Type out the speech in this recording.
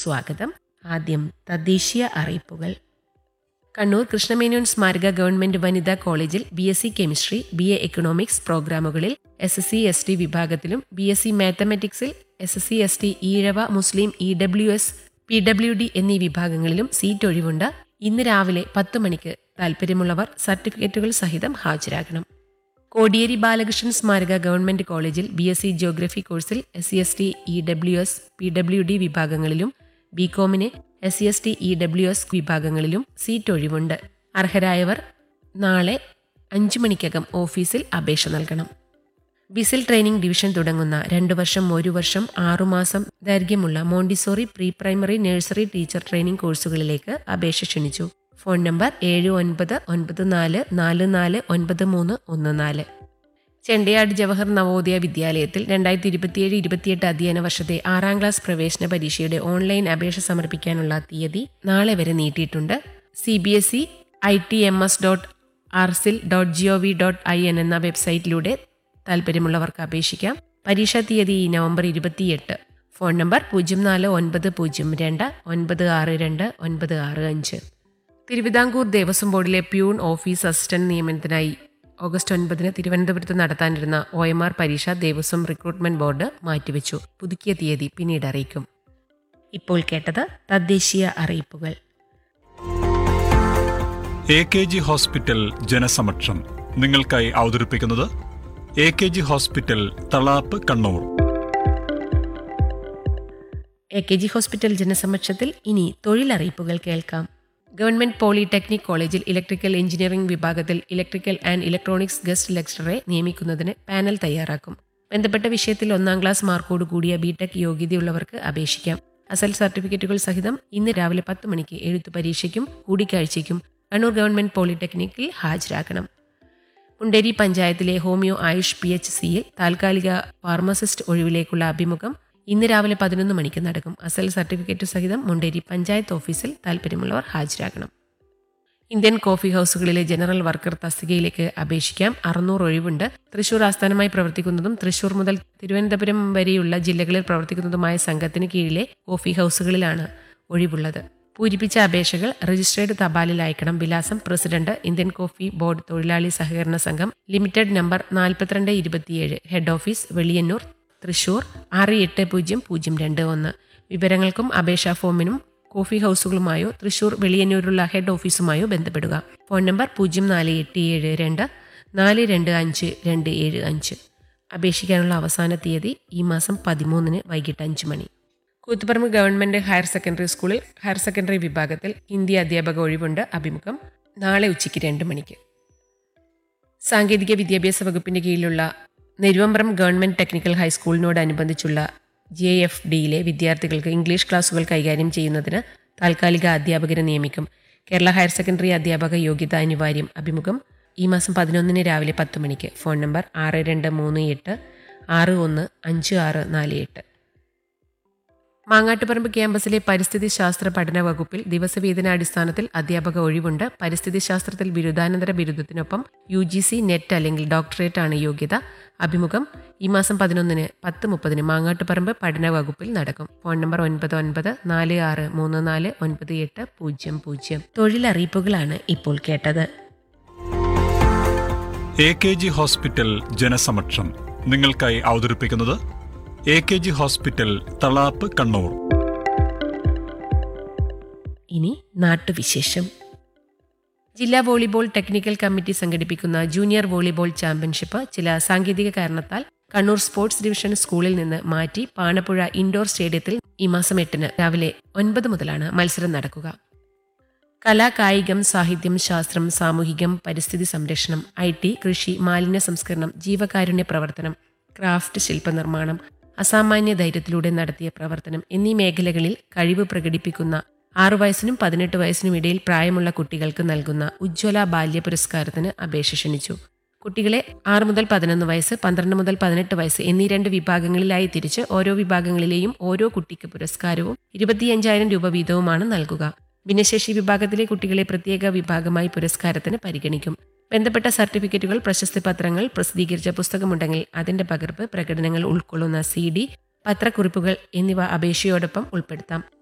സ്വാഗതം ആദ്യം തദ്ദേശീയ അറിയിപ്പുകൾ കണ്ണൂർ കൃഷ്ണമേനോൻ സ്മാരക ഗവൺമെന്റ് വനിതാ കോളേജിൽ B S C chemistry B A economics പ്രോഗ്രാമുകളിൽ S S C S T വിഭാഗത്തിലും ബി എസ് സി മാത്തമാറ്റിക്സിൽ S S C S T Ezhava മുസ്ലിം E W S P W D എന്നീ വിഭാഗങ്ങളിലും സീറ്റ് ഒഴിവുണ്ട് ഇന്ന് രാവിലെ പത്ത് മണിക്ക് താൽപ്പര്യമുള്ളവർ സർട്ടിഫിക്കറ്റുകൾ സഹിതം ഹാജരാകണം കോടിയേരി ബാലകൃഷ്ണൻ സ്മാരക ഗവൺമെന്റ് കോളേജിൽ ബി എസ് സി ജിയോഗ്രഫി കോഴ്സിൽ S C S T E W S P W D വിഭാഗങ്ങളിലും ബി കോമിന് S C S T E W S വിഭാഗങ്ങളിലും സീറ്റ് ഒഴിവുണ്ട് അർഹരായവർ നാളെ അഞ്ചു മണിക്കകം ഓഫീസിൽ അപേക്ഷ നൽകണം ബിസിൽ ട്രെയിനിംഗ് ഡിവിഷൻ തുടങ്ങുന്ന രണ്ടു വർഷം ഒരു വർഷം ആറുമാസം ദൈർഘ്യമുള്ള Montessori pre primary nursery teacher training കോഴ്സുകളിലേക്ക് അപേക്ഷ ക്ഷണിച്ചു ഫോൺ നമ്പർ ഏഴ് ഒൻപത് ഒൻപത് നാല് നാല് നാല് ഒൻപത് മൂന്ന് ഒന്ന് നാല് ചെണ്ടയാട് ജവഹർ നവോദയ വിദ്യാലയത്തിൽ രണ്ടായിരത്തി ഇരുപത്തിയേഴ് ഇരുപത്തിയെട്ട് അധ്യയന വർഷത്തെ ആറാം ക്ലാസ് പ്രവേശന പരീക്ഷയുടെ ഓൺലൈൻ അപേക്ഷ സമർപ്പിക്കാനുള്ള തീയതി നാളെ വരെ നീട്ടിയിട്ടുണ്ട് C B S E I T M S dot RCIL dot G O V dot I N എന്ന വെബ്സൈറ്റിലൂടെ താൽപ്പര്യമുള്ളവർക്ക് അപേക്ഷിക്കാം പരീക്ഷാ തീയതി ഈ നവംബർ ഇരുപത്തിയെട്ട് ഫോൺ നമ്പർ പൂജ്യം നാല് ഒൻപത് പൂജ്യം രണ്ട് ഒൻപത് ആറ് രണ്ട് ഒൻപത് ആറ് അഞ്ച് തിരുവിതാംകൂർ ദേവസ്വം ബോർഡിലെ പ്യൂൺ ഓഫീസ് അസിസ്റ്റന്റ് നിയമനത്തിനായി ഓഗസ്റ്റ് ഒൻപതിന് തിരുവനന്തപുരത്ത് നടത്താനിരുന്ന ഒ എം ആർ പരീക്ഷ ദേവസ്വം റിക്രൂട്ട്മെന്റ് ബോർഡ് മാറ്റിവെച്ചു പുതുക്കിയ തീയതി പിന്നീട് അറിയിക്കും ഇപ്പോൾ കേട്ടത് തദ്ദേശീയ അറിയിപ്പുകൾ എ കെ ജി ഹോസ്പിറ്റൽ ജനസമക്ഷം നിങ്ങൾക്കായി അവതരിപ്പിക്കുന്നത് A K G hospital Thalap Kannur A K G hospital ജനസമക്ഷത്തിൽ ഇനി തൊഴിലറിയിപ്പുകൾ കേൾക്കാം ഗവൺമെന്റ് പോളിടെക്നിക് കോളേജിൽ ഇലക്ട്രിക്കൽ എഞ്ചിനീയറിംഗ് വിഭാഗത്തിൽ ഇലക്ട്രിക്കൽ ആൻഡ് ഇലക്ട്രോണിക്സ് ഗസ്റ്റ് ലെക്ചററെ നിയമിക്കുന്നതിന് പാനൽ തയ്യാറാക്കും ബന്ധപ്പെട്ട വിഷയത്തിൽ ഒന്നാം ക്ലാസ് മാർക്കോട് കൂടിയ ബിടെക് യോഗ്യതയുള്ളവർക്ക് അപേക്ഷിക്കാം അസൽ സർട്ടിഫിക്കറ്റുകൾ സഹിതം ഇന്ന് രാവിലെ പത്ത് മണിക്ക് എഴുത്തു പരീക്ഷയ്ക്കും കൂടിക്കാഴ്ചയ്ക്കും കണ്ണൂർ ഗവൺമെന്റ് പോളിടെക്നിക്കിൽ ഹാജരാക്കണം മുണ്ടേരി പഞ്ചായത്തിലെ ഹോമിയോ ആയുഷ് പി എച്ച് സിയിൽ താൽക്കാലിക ഫാർമസിസ്റ്റ് ഒഴിവിലേക്കുള്ള അഭിമുഖം ഇന്ന് രാവിലെ പതിനൊന്ന് മണിക്ക് നടക്കും അസൽ സർട്ടിഫിക്കറ്റ് സഹിതം മുണ്ടേരി പഞ്ചായത്ത് ഓഫീസിൽ താൽപ്പര്യമുള്ളവർ ഹാജരാകണം ഇന്ത്യൻ കോഫി ഹൗസുകളിലെ ജനറൽ വർക്കർ തസ്തികയിലേക്ക് അപേക്ഷിക്കാം അറുന്നൂറ് ഒഴിവുണ്ട് തൃശൂർ ആസ്ഥാനമായി പ്രവർത്തിക്കുന്നതും തൃശൂർ മുതൽ തിരുവനന്തപുരം വരെയുള്ള ജില്ലകളിൽ പ്രവർത്തിക്കുന്നതുമായ സംഘത്തിന് കീഴിലെ കോഫി ഹൗസുകളിലാണ് ഒഴിവുള്ളത് പൂരിപ്പിച്ച അപേക്ഷകൾ രജിസ്ട്രേഡ് തപാലിൽ അയക്കണം വിലാസം പ്രസിഡന്റ് ഇന്ത്യൻ കോഫി ബോർഡ് തൊഴിലാളി സഹകരണ സംഘം ലിമിറ്റഡ് നമ്പർ നാൽപ്പത്തിരണ്ട് ഇരുപത്തിയേഴ് ഹെഡ് ഓഫീസ് വെളിയന്നൂർ തൃശൂർ ആറ് എട്ട് പൂജ്യം പൂജ്യം രണ്ട് ഒന്ന് വിവരങ്ങൾക്കും അപേക്ഷാ ഫോമിനും കോഫി ഹൗസുകളുമായോ തൃശൂർ വെളിയന്നൂരുള്ള ഹെഡ് ഓഫീസുമായോ ബന്ധപ്പെടുക ഫോൺ നമ്പർ പൂജ്യം നാല് എട്ട് ഏഴ് രണ്ട് നാല് രണ്ട് അഞ്ച് രണ്ട് ഏഴ് അഞ്ച് അപേക്ഷിക്കാനുള്ള അവസാന തീയതി ഈ മാസം പതിമൂന്നിന് വൈകിട്ട് അഞ്ച് മണി കൂത്തുപറമ്പ് ഗവൺമെന്റ് ഹയർ സെക്കൻഡറി സ്കൂളിൽ ഹയർ സെക്കൻഡറി വിഭാഗത്തിൽ ഹിന്ദി അധ്യാപക ഒഴിവുണ്ട് അഭിമുഖം നാളെ ഉച്ചയ്ക്ക് രണ്ട് മണിക്ക് സാങ്കേതിക വിദ്യാഭ്യാസ വകുപ്പിന്റെ കീഴിലുള്ള നെരുവമ്പ്രം ഗവൺമെന്റ് ടെക്നിക്കൽ ഹൈസ്കൂളിനോടനുബന്ധിച്ചുള്ള ജെ എഫ് ഡിയിലെ വിദ്യാർത്ഥികൾക്ക് ഇംഗ്ലീഷ് ക്ലാസുകൾ കൈകാര്യം ചെയ്യുന്നതിന് താൽക്കാലിക അധ്യാപകരെ നിയമിക്കും കേരള ഹയർ സെക്കൻഡറി അധ്യാപക യോഗ്യത അനിവാര്യം അഭിമുഖം ഈ മാസം പതിനൊന്നിന് രാവിലെ പത്ത് മണിക്ക് ഫോൺ നമ്പർ ആറ് രണ്ട് മൂന്ന് എട്ട് ആറ് ഒന്ന് അഞ്ച് ആറ് നാല് എട്ട് മാങ്ങാട്ടുപറമ്പ് ക്യാമ്പസിലെ പരിസ്ഥിതി ശാസ്ത്ര പഠന വകുപ്പിൽ ദിവസവേതനാടിസ്ഥാനത്തിൽ അധ്യാപക ഒഴിവുണ്ട് പരിസ്ഥിതി ശാസ്ത്രത്തിൽ ബിരുദാനന്തര ബിരുദത്തിനൊപ്പം യു ജി സി നെറ്റ് അല്ലെങ്കിൽ ഡോക്ടറേറ്റ് ആണ് യോഗ്യത അഭിമുഖം ഈ മാസം പതിനൊന്നിന് പത്ത് മുപ്പതിന് മാങ്ങാട്ടുപറമ്പ് പഠന വകുപ്പിൽ നടക്കും ഫോൺ നമ്പർ ഒൻപത് ഒൻപത് നാല് ആറ് മൂന്ന് നാല് ഒൻപത് എട്ട് പൂജ്യം പൂജ്യം തൊഴിലറിയിപ്പുകളാണ് ഇപ്പോൾ കേട്ടത് എ കെ ജി ഹോസ്പിറ്റൽ ജനസമക്ഷം നിങ്ങൾക്കായി അവതരിപ്പിക്കുന്നത് A K G hospital Thalap Kannur ഇനി നാട്ടുവിശേഷം ജില്ലാ വോളിബോൾ ടെക്നിക്കൽ കമ്മിറ്റി സംഘടിപ്പിക്കുന്ന ജൂനിയർ വോളിബോൾ ചാമ്പ്യൻഷിപ്പ് ചില സാങ്കേതിക കാരണത്താൽ കണ്ണൂർ സ്പോർട്സ് ഡിവിഷൻ സ്കൂളിൽ നിന്ന് മാറ്റി പാണപ്പുഴ ഇൻഡോർ സ്റ്റേഡിയത്തിൽ ഈ മാസം എട്ടിന് രാവിലെ ഒൻപത് മുതലാണ് മത്സരം നടക്കുക കല കായികം സാഹിത്യം ശാസ്ത്രം സാമൂഹികം പരിസ്ഥിതി സംരക്ഷണം ഐ ടി കൃഷി മാലിന്യ സംസ്കരണം ജീവകാരുണ്യ പ്രവർത്തനം ക്രാഫ്റ്റ് ശില്പനിർമ്മാണം അസാമാന്യ ധൈര്യത്തിലൂടെ നടത്തിയ പ്രവർത്തനം എന്നീ മേഖലകളിൽ കഴിവ് പ്രകടിപ്പിക്കുന്ന ആറു വയസ്സിനും പതിനെട്ട് വയസ്സിനും ഇടയിൽ പ്രായമുള്ള കുട്ടികൾക്ക് നൽകുന്ന ഉജ്ജ്വല ബാല്യ പുരസ്കാരത്തിന് അപേക്ഷ ക്ഷണിച്ചു കുട്ടികളെ ആറ് മുതൽ പതിനൊന്ന് വയസ്സ് പന്ത്രണ്ട് മുതൽ പതിനെട്ട് വയസ്സ് എന്നീ രണ്ട് വിഭാഗങ്ങളിലായി തിരിച്ച് ഓരോ വിഭാഗങ്ങളിലെയും ഓരോ കുട്ടിക്ക് പുരസ്കാരവും ഇരുപത്തിയഞ്ചായിരം രൂപ വീതവുമാണ് നൽകുക ഭിന്നശേഷി വിഭാഗത്തിലെ കുട്ടികളെ പ്രത്യേക വിഭാഗമായി പുരസ്കാരത്തിന് പരിഗണിക്കും ബന്ധപ്പെട്ട സർട്ടിഫിക്കറ്റുകൾ പ്രശസ്തി പത്രങ്ങൾ പ്രസിദ്ധീകരിച്ച പുസ്തകമുണ്ടെങ്കിൽ അതിന്റെ പകർപ്പ് പ്രകടനങ്ങൾ ഉൾക്കൊള്ളുന്ന സി ഡി പത്രക്കുറിപ്പുകൾ എന്നിവ അപേക്ഷയോടൊപ്പം ഉൾപ്പെടുത്താം